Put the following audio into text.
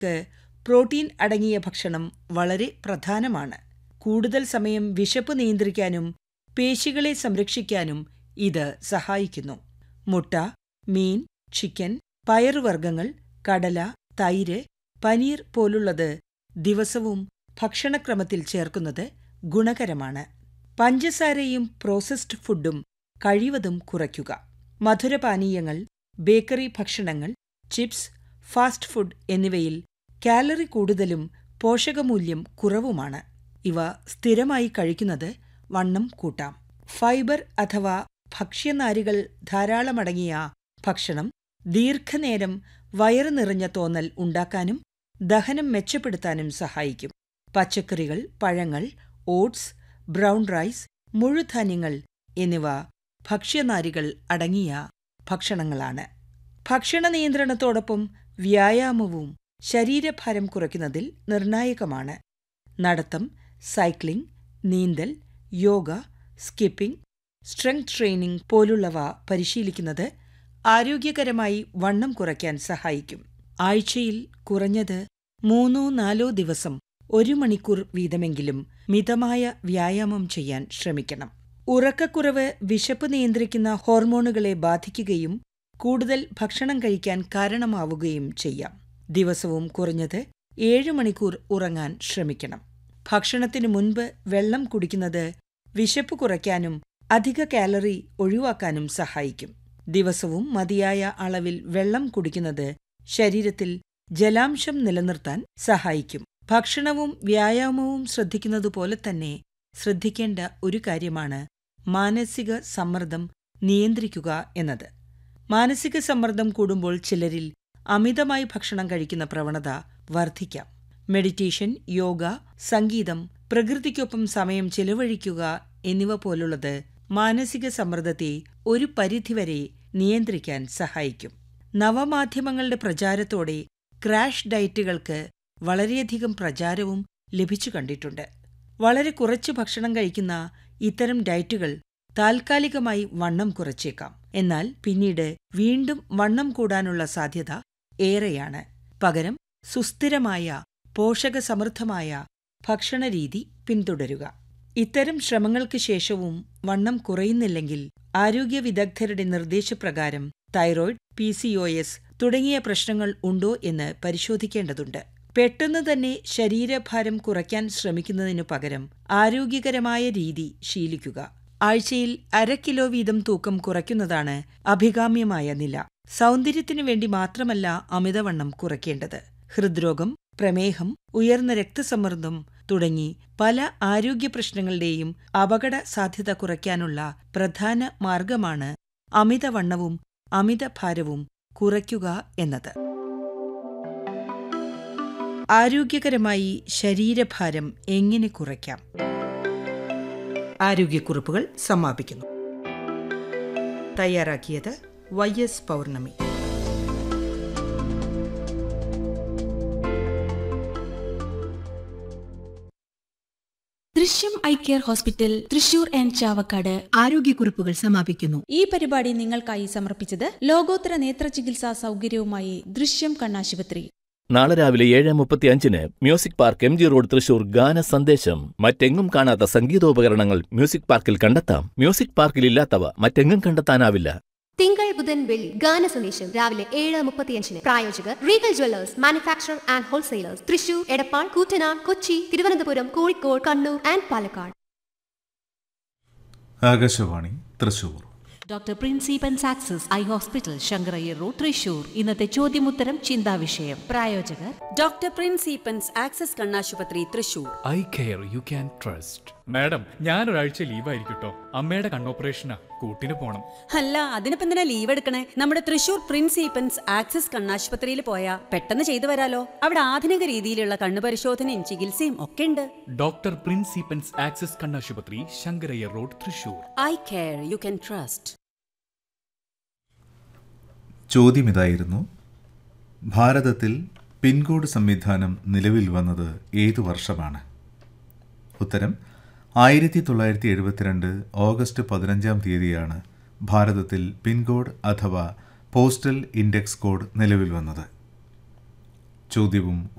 ക്ക് പ്രോട്ടീൻ അടങ്ങിയ ഭക്ഷണം വളരെ പ്രധാനമാണ് കൂടുതൽ സമയം വിശപ്പ് നിയന്ത്രിക്കാനും പേശികളെ സംരക്ഷിക്കാനും ഇത് സഹായിക്കുന്നു മുട്ട മീൻ ചിക്കൻ പയറുവർഗ്ഗങ്ങൾ കടല തൈര് പനീർ പോലുള്ളത് ദിവസവും ഭക്ഷണക്രമത്തിൽ ചേർക്കുന്നത് ഗുണകരമാണ് പഞ്ചസാരയും പ്രോസസ്ഡ് ഫുഡും കഴിവതും കുറയ്ക്കുക മധുരപാനീയങ്ങൾ ബേക്കറി ഭക്ഷണങ്ങൾ ചിപ്സ് ഫാസ്റ്റ് ഫുഡ് എന്നിവയിൽ കാലറി കൂടുതലും പോഷകമൂല്യം കുറവുമാണ് ഇവ സ്ഥിരമായി കഴിക്കുന്നത് വണ്ണം കൂട്ടാം ഫൈബർ അഥവാ ഭക്ഷ്യനാരുകൾ ധാരാളമടങ്ങിയ ഭക്ഷണം ദീർഘനേരം വയറ് നിറഞ്ഞ തോന്നൽ ഉണ്ടാക്കാനും ദഹനം മെച്ചപ്പെടുത്താനും സഹായിക്കും പച്ചക്കറികൾ പഴങ്ങൾ ഓട്സ് ബ്രൗൺ റൈസ് മുഴുധാന്യങ്ങൾ എന്നിവ ഭക്ഷ്യനാരുകൾ അടങ്ങിയ ഭക്ഷണങ്ങളാണ് ഭക്ഷണ നിയന്ത്രണത്തോടൊപ്പം വ്യായാമവും ശരീരഭാരം കുറയ്ക്കുന്നതിൽ നിർണായകമാണ് നടത്തം സൈക്ലിംഗ് നീന്തൽ യോഗ സ്കിപ്പിംഗ് സ്ട്രെങ്ത് ട്രെയിനിംഗ് പോലുള്ളവ പരിശീലിക്കുന്നത് ആരോഗ്യകരമായി വണ്ണം കുറയ്ക്കാൻ സഹായിക്കും ആഴ്ചയിൽ കുറഞ്ഞത് മൂന്നോ നാലോ ദിവസം ഒരു മണിക്കൂർ വീതമെങ്കിലും മിതമായ വ്യായാമം ചെയ്യാൻ ശ്രമിക്കണം ഉറക്കക്കുറവ് വിശപ്പ് നിയന്ത്രിക്കുന്ന ഹോർമോണുകളെ ബാധിക്കുകയും കൂടുതൽ ഭക്ഷണം കഴിക്കാൻ കാരണമാവുകയും ചെയ്യാം ദിവസവും കുറഞ്ഞത് ഏഴ് മണിക്കൂർ ഉറങ്ങാൻ ശ്രമിക്കണം ഭക്ഷണത്തിനു മുൻപ് വെള്ളം കുടിക്കുന്നത് വിശപ്പ് കുറയ്ക്കാനും അധിക കാലറി ഒഴിവാക്കാനും സഹായിക്കും ദിവസവും മതിയായ അളവിൽ വെള്ളം കുടിക്കുന്നത് ശരീരത്തിൽ ജലാംശം നിലനിർത്താൻ സഹായിക്കും ഭക്ഷണവും വ്യായാമവും ശ്രദ്ധിക്കുന്നതുപോലെ തന്നെ ശ്രദ്ധിക്കേണ്ട ഒരു കാര്യമാണ് മാനസിക സമ്മർദ്ദം നിയന്ത്രിക്കുക എന്നത് മാനസിക സമ്മർദ്ദം കൂടുമ്പോൾ ചിലരിൽ അമിതമായി ഭക്ഷണം കഴിക്കുന്ന പ്രവണത വർദ്ധിക്കാം മെഡിറ്റേഷൻ യോഗ സംഗീതം പ്രകൃതിക്കൊപ്പം സമയം ചെലവഴിക്കുക എന്നിവ പോലുള്ളത് മാനസിക സമ്മർദ്ദത്തെ ഒരു പരിധിവരെ നിയന്ത്രിക്കാൻ സഹായിക്കും നവമാധ്യമങ്ങളുടെ പ്രചാരത്തോടെ ക്രാഷ് ഡയറ്റുകൾക്ക് വളരെയധികം പ്രചാരവും ലഭിച്ചു കണ്ടിട്ടുണ്ട് വളരെ കുറച്ച് ഭക്ഷണം കഴിക്കുന്ന ഇത്തരം ഡയറ്റുകൾ താൽക്കാലികമായി വണ്ണം കുറച്ചേക്കാം എന്നാൽ പിന്നീട് വീണ്ടും വണ്ണം കൂടാനുള്ള സാധ്യത ഏറെയാണ് പകരം സുസ്ഥിരമായ പോഷകസമൃദ്ധമായ ഭക്ഷണരീതി പിന്തുടരുക ഇത്തരം ശ്രമങ്ങൾക്ക് ശേഷവും വണ്ണം കുറയുന്നില്ലെങ്കിൽ ആരോഗ്യ വിദഗ്ധരുടെ നിർദ്ദേശപ്രകാരം thyroid P C O S തുടങ്ങിയ പ്രശ്നങ്ങൾ ഉണ്ടോ എന്ന് പരിശോധിക്കേണ്ടതുണ്ട് പെട്ടെന്ന് തന്നെ ശരീരഭാരം കുറയ്ക്കാൻ ശ്രമിക്കുന്നതിനു പകരം ആരോഗ്യകരമായ രീതി ശീലിക്കുക ആഴ്ചയിൽ അര കിലോ വീതം തൂക്കം കുറയ്ക്കുന്നതാണ് അഭികാമ്യമായ നില സൗന്ദര്യത്തിനു വേണ്ടി മാത്രമല്ല അമിതവണ്ണം കുറയ്ക്കേണ്ടത് ഹൃദ്രോഗം പ്രമേഹം ഉയർന്ന രക്തസമ്മർദ്ദം തുടങ്ങി പല ആരോഗ്യ പ്രശ്നങ്ങളുടെയും അപകട സാധ്യത കുറയ്ക്കാനുള്ള പ്രധാന മാർഗമാണ് അമിതവണ്ണവും അമിതഭാരവും കുറയ്ക്കുക എന്നത് ആരോഗ്യകരമായി ശരീരഭാരം എങ്ങനെ കുറയ്ക്കാം ആരോഗ്യക്കുറിപ്പുകൾ സമാപിക്കുന്നു തയ്യാറാക്കിയത് Y S Pournami Drishyam eye care hospital Thrissur and Chavakkad ആരോഗ്യക്കുറിപ്പുകൾ സമാപിക്കുന്നു ഈ പരിപാടി നിങ്ങൾക്കായി സമർപ്പിച്ചത് ലോകോത്തര നേത്ര ചികിത്സാ സൗകര്യവുമായി ദൃശ്യം കണ്ണാശുപത്രി നാളെ രാവിലെ ഏഴ് മുപ്പത്തി അഞ്ചിന് music park M G road Thrissur ഗാന സന്ദേശം മറ്റെങ്ങും കാണാത്ത സംഗീതോപകരണങ്ങൾ മ്യൂസിക് പാർക്കിൽ കണ്ടെത്താം മ്യൂസിക് പാർക്കിൽ ഇല്ലാത്തവ മറ്റെങ്ങും കണ്ടെത്താനാവില്ല തിങ്കൾ ബുധൻ വെള്ളി ഗാന സന്ദേശം രാവിലെ ഏഴ് മുപ്പത്തിയഞ്ചിന് പ്രായോജകർ Regal jewellers manufacture and wholesalers Thrissur Edappal Koottanad Kochi Thiruvananthapuram Kozhikode Kannur and Palakkad Akashvani Thrissur doctor principal success eye hospital Shankarayyar road Thrissur ഇന്നത്തെ ചോദ്യമുത്തരം ചിന്താവിഷയം പ്രായോജകർ ഡോക്ടർ പ്രിൻസിപ്പൻസ് ആക്സസ് കണ്ണാശുപത്രി Thrissur eye care you can trust madam ഞാൻ ഒരാഴ്ച ലീവായിരിക്കട്ടോ അമ്മയുടെ കണ്ണോപ്പറേഷനാ കൂട്ടിന് പോണം അല്ല അതിനിപ്പോ എന്തിനാ ലീവ് എടുക്കണേ നമ്മുടെ തൃശൂർ പ്രിൻസിപ്പൻസ് ആക്സസ് കണ്ണാശുപത്രിയിൽ പോയാ പെട്ടെന്ന് ചെയ്തു വരാലോ അവിടെ ആധുനിക രീതിയിലുള്ള കണ്ണു പരിശോധനയും ചികിത്സയും ഒക്കെ ഉണ്ട് ഡോക്ടർ പ്രിൻസിപ്പൻസ് ആക്സസ് കണ്ണാശുപത്രി Shankarayyar road Thrissur eye care you can trust ചോദ്യം ഇതായിരുന്നു ഭാരതത്തിൽ പിൻകോഡ് സംവിധാനം നിലവിൽ വന്നത് ഏതു വർഷമാണ് ഉത്തരം ആയിരത്തി തൊള്ളായിരത്തി എഴുപത്തിരണ്ട് ഓഗസ്റ്റ് പതിനഞ്ചാം തീയതിയാണ് ഭാരതത്തിൽ പിൻകോഡ് അഥവാ പോസ്റ്റൽ ഇൻഡെക്സ് കോഡ് നിലവിൽ വന്നത് ചോദ്യവും